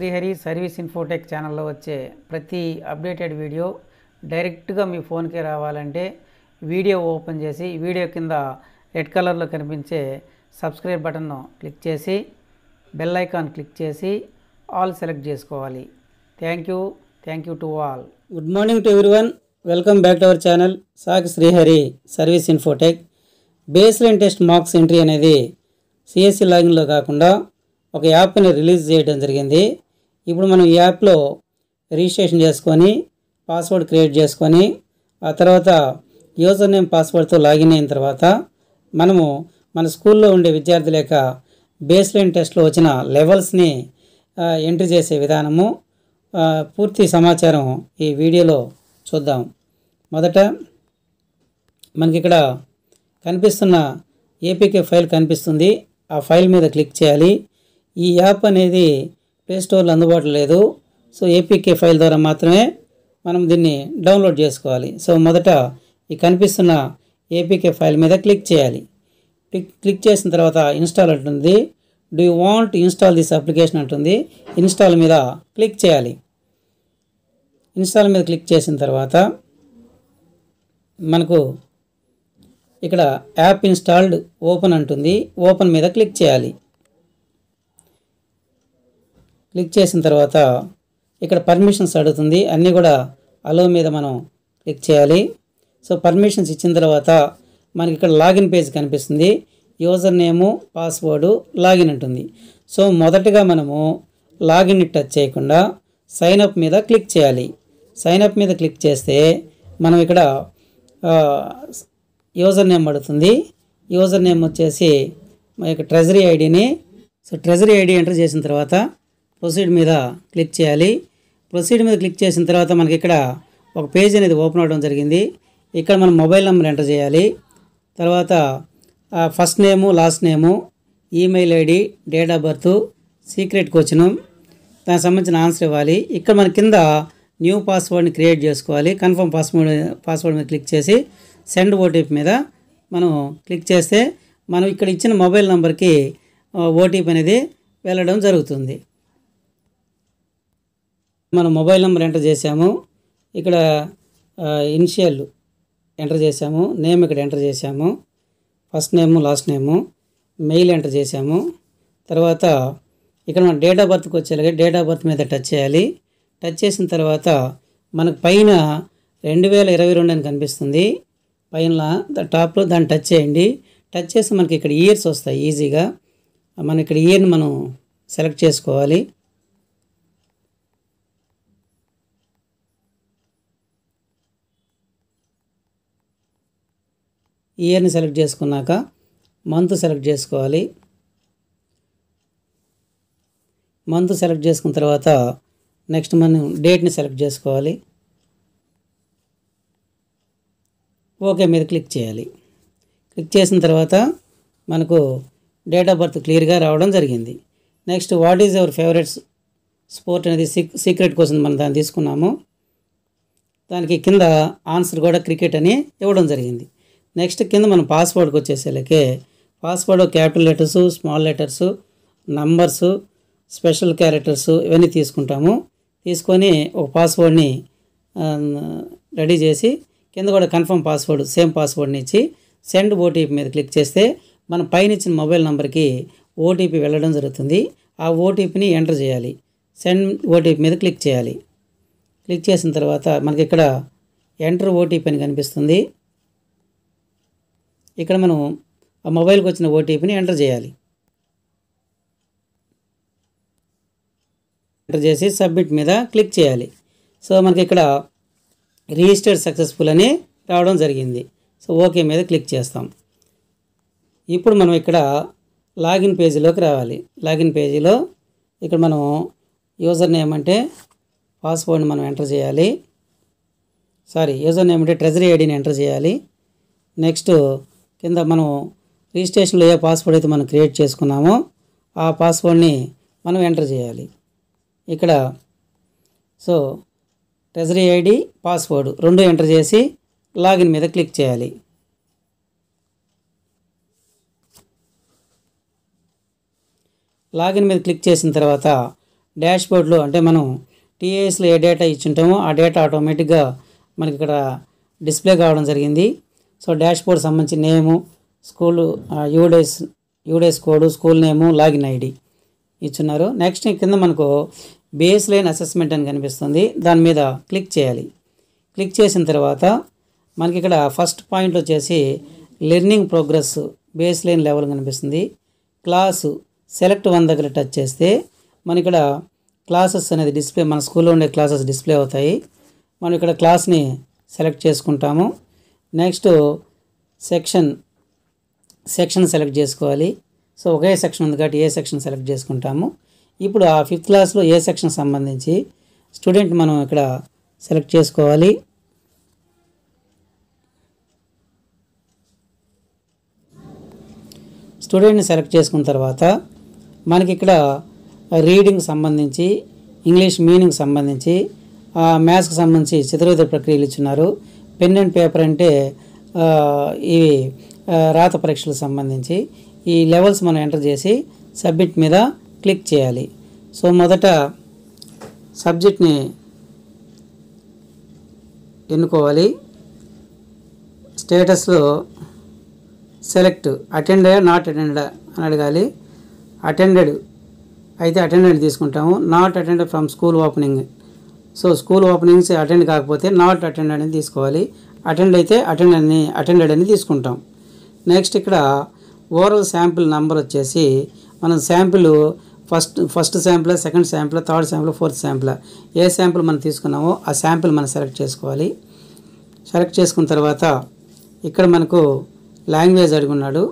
Srihari service Infotech ఛానల్లో వచ్చే ప్రతి అప్డేటెడ్ వీడియో డైరెక్ట్గా మీ ఫోన్కి రావాలంటే వీడియో ఓపెన్ చేసి వీడియో కింద రెడ్ కలర్లో కనిపించే సబ్స్క్రైబ్ బటన్ను క్లిక్ చేసి బెల్ ఐకాన్ క్లిక్ చేసి ఆల్ సెలెక్ట్ చేసుకోవాలి thank you thank you to all good morning to everyone welcome back to our channel Saki Srihari service infotech base line test marks entry అనేది CSC లాగిన్లో కాకుండా ఒక యాప్ని రిలీజ్ చేయడం జరిగింది ఇప్పుడు మనం ఈ యాప్లో రిజిస్ట్రేషన్ చేసుకొని పాస్వర్డ్ క్రియేట్ చేసుకొని ఆ తర్వాత యూజర్ నేమ్ పాస్వర్డ్తో లాగిన్ అయిన తర్వాత మనము మన స్కూల్లో ఉండే విద్యార్థుల యొక్క బేస్ లైన్ టెస్ట్లో వచ్చిన లెవెల్స్ని ఆ, ఎంట్రీ చేసే విధానము ఆ, పూర్తి సమాచారం ఈ వీడియోలో చూద్దాం మొదట మనకి ఇక్కడ కనిపిస్తున్న ఏపీకే ఫైల్ కనిపిస్తుంది ఆ ఫైల్ మీద క్లిక్ చేయాలి ఈ యాప్ అనేది ప్లే స్టోర్లో అందుబాటులో లేదు సో ఏపీకే ఫైల్ ద్వారా మాత్రమే మనం దీన్ని డౌన్లోడ్ చేసుకోవాలి సో మొదట ఈ కనిపిస్తున్న ఏపీకే ఫైల్ మీద క్లిక్ చేయాలి క్లిక్ క్లిక్ చేసిన తర్వాత ఇన్స్టాల్ అంటుంది do you want install this application అంటుంది ఇన్స్టాల్ మీద క్లిక్ చేయాలి ఇన్స్టాల్ మీద క్లిక్ చేసిన తర్వాత మనకు ఇక్కడ యాప్ ఇన్స్టాల్డ్ ఓపెన్ అంటుంది ఓపెన్ మీద క్లిక్ చేయాలి క్లిక్ చేసిన తర్వాత ఇక్కడ పర్మిషన్స్ అడుగుతుంది అన్నీ కూడా అలో మీద మనం క్లిక్ చేయాలి సో పర్మిషన్స్ ఇచ్చిన తర్వాత మనకి ఇక్కడ లాగిన్ పేజ్ కనిపిస్తుంది యూజర్ నేము పాస్వర్డ్ లాగిన్ ఉంటుంది సో మొదటగా మనము లాగిన్ టచ్ చేయకుండా సైన్ అప్ మీద క్లిక్ చేయాలి సైన్ అప్ మీద క్లిక్ చేస్తే మనం ఇక్కడ ఆ, యూజర్ నేమ్ అడుగుతుంది యూజర్ నేమ్ వచ్చేసి మా యొక్క ట్రెజరీ ఐడిని సో ట్రెజరీ ఐడి ఎంటర్ చేసిన తర్వాత ప్రొసీడ్ మీద క్లిక్ చేయాలి ప్రొసీడ్ మీద క్లిక్ చేసిన తర్వాత మనకి ఇక్కడ ఒక పేజ్ అనేది ఓపెన్ అవ్వడం జరిగింది ఇక్కడ మనం మొబైల్ నెంబర్ ఎంటర్ చేయాలి తర్వాత first name last name email ID date of birth secret question దానికి సంబంధించిన ఆన్సర్ ఇవ్వాలి ఇక్కడ మన కింద న్యూ పాస్వర్డ్ని క్రియేట్ చేసుకోవాలి కన్ఫర్మ్ పాస్వర్డ్ పాస్వర్డ్ మీద క్లిక్ చేసి సెండ్ ఓటీపీ మీద మనం క్లిక్ చేస్తే మనం ఇక్కడ ఇచ్చిన మొబైల్ నెంబర్కి ఓటీపీ అనేది వెళ్ళడం జరుగుతుంది మనం మొబైల్ నెంబర్ ఎంటర్ చేసాము ఇక్కడ ఇనిషియల్ ఎంటర్ చేసాము నేమ్ ఇక్కడ ఎంటర్ చేసాము first name last name mail enter చేసాము తర్వాత ఇక్కడ మన డేట్ ఆఫ్ బర్త్కి వచ్చేలాగే డేట్ ఆఫ్ బర్త్ మీద టచ్ చేయాలి టచ్ చేసిన తర్వాత మనకు పైన రెండు వేల ఇరవై రెండు అని కనిపిస్తుంది పైన ద- టాప్లో దాన్ని టచ్ చేయండి టచ్ చేస్తే మనకి ఇక్కడ ఇయర్స్ వస్తాయి ఈజీగా మనం ఇక్కడ ఇయర్ని మనం సెలెక్ట్ చేసుకోవాలి ఇయర్ని సెలెక్ట్ చేసుకున్నాక మంత్ సెలెక్ట్ చేసుకోవాలి మంత్ సెలెక్ట్ చేసుకున్న తర్వాత నెక్స్ట్ మనం డేట్ని సెలెక్ట్ చేసుకోవాలి ఓకే మీద క్లిక్ చేయాలి క్లిక్ చేసిన తర్వాత మనకు డేట్ ఆఫ్ బర్త్ క్లియర్గా రావడం జరిగింది next what is our favourites sport అనేది సీక్ సీక్రెట్ కోసం మనం దాన్ని తీసుకున్నాము దానికి కింద ఆన్సర్ కూడా క్రికెట్ అని ఇవ్వడం జరిగింది నెక్స్ట్ కింద మనం పాస్వర్డ్కి వచ్చేసరికి password capital letters small letters numbers special characters ఇవన్నీ తీసుకుంటాము తీసుకొని ఒక పాస్వర్డ్ని రెడీ చేసి కింద కూడా కన్ఫర్మ్ పాస్వర్డ్ సేమ్ పాస్వర్డ్ని ఇచ్చి సెండ్ ఓటీపీ మీద క్లిక్ చేస్తే మన పైన ఇచ్చిన మొబైల్ నెంబర్కి ఓటీపీ వెళ్ళడం జరుగుతుంది ఆ ఓటీపీని ఎంటర్ చేయాలి సెండ్ ఓటీపీ మీద క్లిక్ చేయాలి క్లిక్ చేసిన తర్వాత మనకి ఇక్కడ ఎంటర్ ఓటీపీ అని కనిపిస్తుంది ఇక్కడ మనం ఆ మొబైల్కి వచ్చిన ఓటీపీని ఎంటర్ చేయాలి ఎంటర్ చేసి సబ్మిట్ మీద క్లిక్ చేయాలి సో మనకి ఇక్కడ రిజిస్టర్డ్ సక్సెస్ఫుల్ అని రావడం జరిగింది సో ఓకే మీద క్లిక్ చేస్తాం ఇప్పుడు మనం ఇక్కడ లాగిన్ పేజీలోకి రావాలి లాగిన్ పేజీలో ఇక్కడ మనం యూజర్ నేమ్ అంటే పాస్వర్డ్ని మనం ఎంటర్ చేయాలి సారీ యూజర్ నేమ్ అంటే ట్రెజరీ ఐడిని ఎంటర్ చేయాలి నెక్స్ట్ కింద మనం రిజిస్ట్రేషన్లో ఏ పాస్వర్డ్ అయితే మనం క్రియేట్ చేసుకున్నామో ఆ పాస్వర్డ్ని మనం ఎంటర్ చేయాలి ఇక్కడ సో ట్రెజరీ ఐడి పాస్వర్డ్ రెండు ఎంటర్ చేసి లాగిన్ మీద క్లిక్ చేయాలి లాగిన్ మీద క్లిక్ చేసిన తర్వాత డాష్ బోర్డ్లో అంటే మనం టీఏఎస్లో ఏ డేటా ఇచ్చుంటామో ఆ డేటా ఆటోమేటిక్గా మనకి ఇక్కడ డిస్ప్లే కావడం జరిగింది సో డాష్ బోర్డ్ సంబంధించి name school UDISE UDISE code school name login ID ఇచ్చున్నారు నెక్స్ట్ కింద మనకు బేస్ లైన్ అసెస్మెంట్ అని కనిపిస్తుంది దాని మీద క్లిక్ చేయాలి క్లిక్ చేసిన తర్వాత మనకి ఇక్కడ ఫస్ట్ పాయింట్ వచ్చేసి learning progress base line level కనిపిస్తుంది క్లాసు సెలెక్ట్ వన్ దగ్గర టచ్ చేస్తే మన ఇక్కడ క్లాసెస్ అనేది డిస్ప్లే మన స్కూల్లో ఉండే క్లాసెస్ డిస్ప్లే అవుతాయి మనం ఇక్కడ క్లాస్ని సెలెక్ట్ చేసుకుంటాము నెక్స్ట్ సెక్షన్ సెక్షన్ సెలెక్ట్ చేసుకోవాలి సో ఒకే సెక్షన్ ఉంది కాబట్టి ఏ సెక్షన్ సెలెక్ట్ చేసుకుంటాము ఇప్పుడు ఆ ఫిఫ్త్ క్లాస్లో ఏ సెక్షన్ సంబంధించి స్టూడెంట్ మనం ఇక్కడ సెలెక్ట్ చేసుకోవాలి స్టూడెంట్ని సెలెక్ట్ చేసుకున్న తర్వాత మనకి ఇక్కడ రీడింగ్ సంబంధించి ఇంగ్లీష్ మీనింగ్ సంబంధించి మ్యాథ్స్కి సంబంధించి చిత్రవిధ ప్రక్రియలు ఇచ్చున్నారు పెన్ అండ్ పేపర్ అంటే ఆ, ఇవి ఆ, రాత పరీక్షలకు సంబంధించి ఈ లెవెల్స్ మనం ఎంటర్ చేసి సబ్మిట్ మీద క్లిక్ చేయాలి సో మొదట సబ్జెక్ట్ని ఎన్నుకోవాలి స్టేటస్లో సెలెక్ట్ అటెండెడ్ నాట్ అటెండెడ్ అని అడగాలి అటెండెడ్ అయితే అటెండెడ్ తీసుకుంటాము not attended from school opening so school openings attend కాకపోతే నాట్ అటెండెడ్ అని తీసుకోవాలి అటెండ్ అయితే అటెండ్ అని అటెండెడ్ అని తీసుకుంటాం నెక్స్ట్ ఇక్కడ ఓవరాల్ శాంపిల్ నెంబర్ వచ్చేసి మనం sample first first sample second sample third sample fourth sample ఏ శాంపుల్ మనం తీసుకున్నామో ఆ శాంపిల్ మనం సెలెక్ట్ చేసుకోవాలి సెలెక్ట్ చేసుకున్న తర్వాత ఇక్కడ మనకు లాంగ్వేజ్ అడుగున్నాడు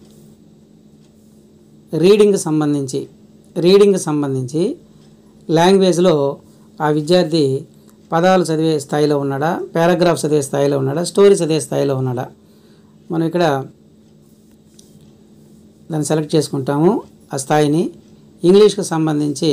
రీడింగ్కి సంబంధించి రీడింగ్కి సంబంధించి లాంగ్వేజ్లో ఆ విద్యార్థి పదాలు చదివే స్థాయిలో ఉన్నాడా పారాగ్రాఫ్ చదివే స్థాయిలో ఉన్నాడా స్టోరీ చదివే స్థాయిలో ఉన్నాడా మనం ఇక్కడ దాన్ని సెలెక్ట్ చేసుకుంటాము ఆ స్థాయిని ఇంగ్లీష్కి సంబంధించి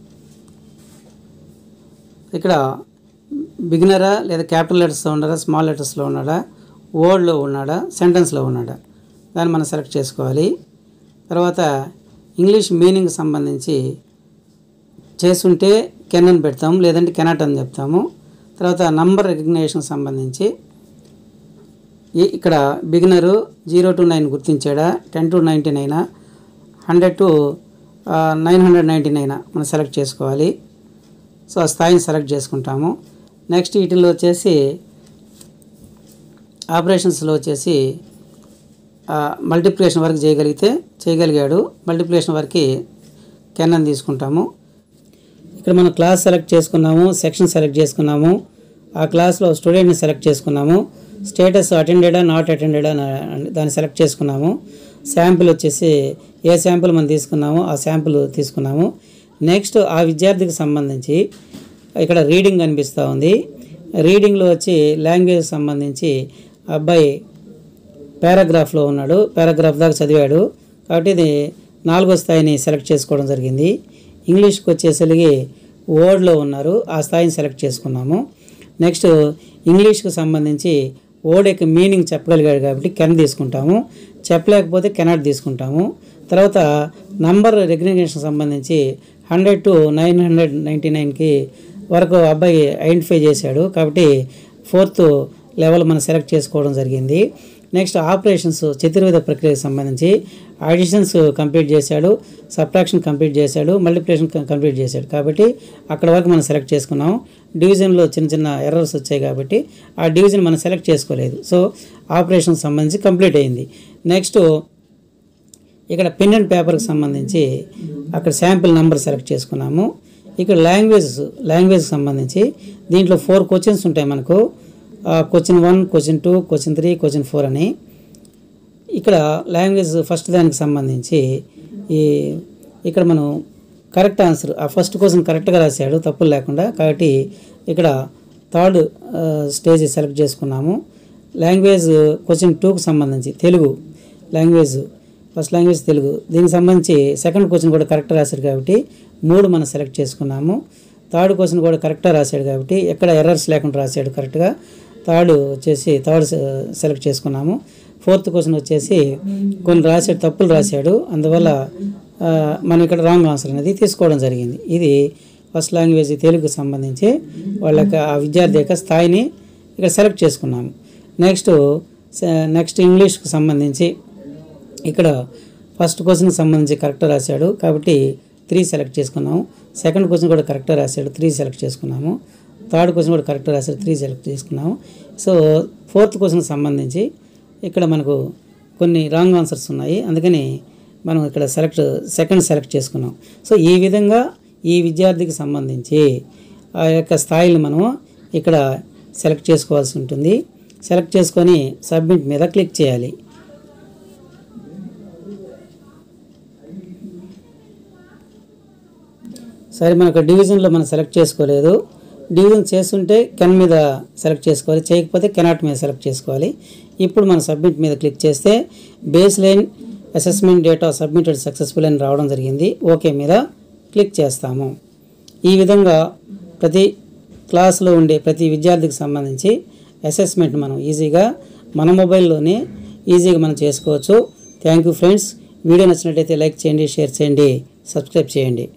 ఇక్కడ బిగినరా లేదా క్యాపిటల్ లెటర్స్లో ఉన్నాడా స్మాల్ లెటర్స్లో ఉన్నాడా వర్డ్లో ఉన్నాడా సెంటెన్స్లో ఉన్నాడా దాన్ని మనం సెలెక్ట్ చేసుకోవాలి తర్వాత ఇంగ్లీష్ మీనింగ్ సంబంధించి చేస్తుంటే కెన్ అని పెడతాము లేదంటే కెనాట్ అని చెప్తాము తర్వాత నంబర్ రికగ్నేషన్ సంబంధించి ఈ- ఇక్కడ బిగినరు జీరో టు నైన్ గుర్తించాడా టెన్ టు నైంటీ నైనా hundred to nine hundred ninety నైనా మనం సెలెక్ట్ చేసుకోవాలి సో ఆ స్థాయిని సెలెక్ట్ చేసుకుంటాము నెక్స్ట్ వీటిల్లో వచ్చేసి ఆపరేషన్స్లో వచ్చేసి మల్టిప్లికేషన్ వరకు చేయగలిగితే చేయగలిగాడు మల్టిప్లికేషన్ వరకు కెన్ అని తీసుకుంటాము ఇక్కడ మనం క్లాస్ సెలెక్ట్ చేసుకున్నాము సెక్షన్ సెలెక్ట్ చేసుకున్నాము ఆ క్లాస్లో స్టూడెంట్ని సెలెక్ట్ చేసుకున్నాము స్టేటస్ అటెండెడా నాట్ అటెండెడా దాన్ని సెలెక్ట్ చేసుకున్నాము శాంపిల్ వచ్చేసి ఏ శాంపిల్ మనం తీసుకున్నామో ఆ శాంపిల్ తీసుకున్నాము నెక్స్ట్ ఆ విద్యార్థికి సంబంధించి ఇక్కడ రీడింగ్ కనిపిస్తూ ఉంది రీడింగ్లో వచ్చి లాంగ్వేజ్ సంబంధించి ఆ అబ్బాయి పారాగ్రాఫ్లో ఉన్నాడు పారాగ్రాఫ్ దాకా చదివాడు కాబట్టి ఇది నాలుగో స్థాయిని సెలెక్ట్ చేసుకోవడం జరిగింది ఇంగ్లీష్కి వచ్చేసరికి వర్డ్లో ఉన్నారు ఆ స్థాయిని సెలెక్ట్ చేసుకున్నాము నెక్స్ట్ ఇంగ్లీష్కి సంబంధించి వర్డ్ యొక్క మీనింగ్ చెప్పగలిగాడు కాబట్టి కెన్ తీసుకుంటాము చెప్పలేకపోతే కెనాట్ తీసుకుంటాము తర్వాత నంబర్ రికగ్నిషన్ సంబంధించి hundred to nine hundred ninety నైన్కి వరకు అబ్బాయి ఐడెంటిఫై చేశాడు కాబట్టి ఫోర్త్ లెవెల్ మనం సెలెక్ట్ చేసుకోవడం జరిగింది నెక్స్ట్ ఆపరేషన్స్ చతుర్విధ ప్రక్రియకు సంబంధించి ఆడిషన్స్ కంప్లీట్ చేశాడు సబ్ట్రాక్షన్ కంప్లీట్ చేశాడు మల్టిప్లికేషన్ కంప్లీట్ చేశాడు కాబట్టి అక్కడ వరకు మనం సెలెక్ట్ చేసుకున్నాం డివిజన్లో చిన్న చిన్న ఎర్రర్స్ వచ్చాయి కాబట్టి ఆ డివిజన్ మనం సెలెక్ట్ చేసుకోలేదు సో ఆపరేషన్ సంబంధించి కంప్లీట్ అయింది నెక్స్ట్ ఇక్కడ పెన్ అండ్ పేపర్కి సంబంధించి అక్కడ శాంపిల్ నెంబర్ సెలెక్ట్ చేసుకున్నాము ఇక్కడ లాంగ్వేజ్ లాంగ్వేజ్కి సంబంధించి దీంట్లో ఫోర్ క్వశ్చన్స్ ఉంటాయి మనకు question one question two question three question four అని ఇక్కడ లాంగ్వేజ్ ఫస్ట్ దానికి సంబంధించి ఈ ఇక్కడ మనం కరెక్ట్ ఆన్సర్ ఆ ఫస్ట్ క్వశ్చన్ కరెక్ట్గా రాశాడు తప్పులు లేకుండా కాబట్టి ఇక్కడ థర్డ్ స్టేజ్ సెలెక్ట్ చేసుకున్నాము లాంగ్వేజ్ క్వశ్చన్ టూకి సంబంధించి Telugu language first language Telugu దీనికి సంబంధించి సెకండ్ క్వశ్చన్ కూడా కరెక్ట్ రాశాడు కాబట్టి మూడు మనం సెలెక్ట్ చేసుకున్నాము థర్డ్ క్వశ్చన్ కూడా కరెక్ట్గా రాశాడు కాబట్టి ఎక్కడ ఎర్రర్స్ లేకుండా రాశాడు కరెక్ట్గా థర్డ్ వచ్చేసి థర్డ్ సెలెక్ట్ చేసుకున్నాము ఫోర్త్ క్వశ్చన్ వచ్చేసి కొన్ని రాశాడు తప్పులు రాశాడు అందువల్ల ఆ, మనం ఇక్కడ రాంగ్ ఆన్సర్ అనేది తీసుకోవడం జరిగింది ఇది ఫస్ట్ లాంగ్వేజ్ తెలుగుకు సంబంధించి వాళ్ళ యొక్క ఆ విద్యార్థి యొక్క స్థాయిని ఇక్కడ సెలెక్ట్ చేసుకున్నాము నెక్స్ట్ నెక్స్ట్ ఇంగ్లీష్కి సంబంధించి ఇక్కడ ఫస్ట్ క్వశ్చన్కి సంబంధించి కరెక్ట్ రాశాడు కాబట్టి త్రీ సెలెక్ట్ చేసుకున్నాము సెకండ్ క్వశ్చన్ కూడా కరెక్ట్ రాశాడు త్రీ సెలెక్ట్ చేసుకున్నాము థర్డ్ క్వశ్చన్ కూడా కరెక్ట్ రాశాడు త్రీ సెలెక్ట్ చేసుకున్నాము సో ఫోర్త్ క్వశ్చన్కి సంబంధించి ఇక్కడ మనకు కొన్ని రాంగ్ ఆన్సర్స్ ఉన్నాయి అందుకని మనం ఇక్కడ సెలెక్ట్ సెకండ్ సెలెక్ట్ చేసుకున్నాం సో ఈ విధంగా ఈ విద్యార్థికి సంబంధించి ఆ యొక్క స్థాయిని మనం ఇక్కడ సెలెక్ట్ చేసుకోవాల్సి ఉంటుంది సెలెక్ట్ చేసుకొని సబ్మిట్ మీద క్లిక్ చేయాలి సరే మనకు డివిజన్లో మనం సెలెక్ట్ చేసుకోలేదు డివిజన్ చేస్తుంటే కెన్ మీద సెలెక్ట్ చేసుకోవాలి చేయకపోతే కెనాట్ మీద సెలెక్ట్ చేసుకోవాలి ఇప్పుడు మనం సబ్మిట్ మీద క్లిక్ చేస్తే base line assessment data submitted successful అని రావడం జరిగింది ఓకే మీద క్లిక్ చేస్తాము ఈ విధంగా ప్రతి క్లాస్లో ఉండే ప్రతి విద్యార్థికి సంబంధించి అసెస్మెంట్ మనం ఈజీగా మన మొబైల్లోనే ఈజీగా మనం చేసుకోవచ్చు థ్యాంక్ యూ ఫ్రెండ్స్ వీడియో నచ్చినట్టయితే లైక్ చేయండి షేర్ చేయండి సబ్స్క్రైబ్ చేయండి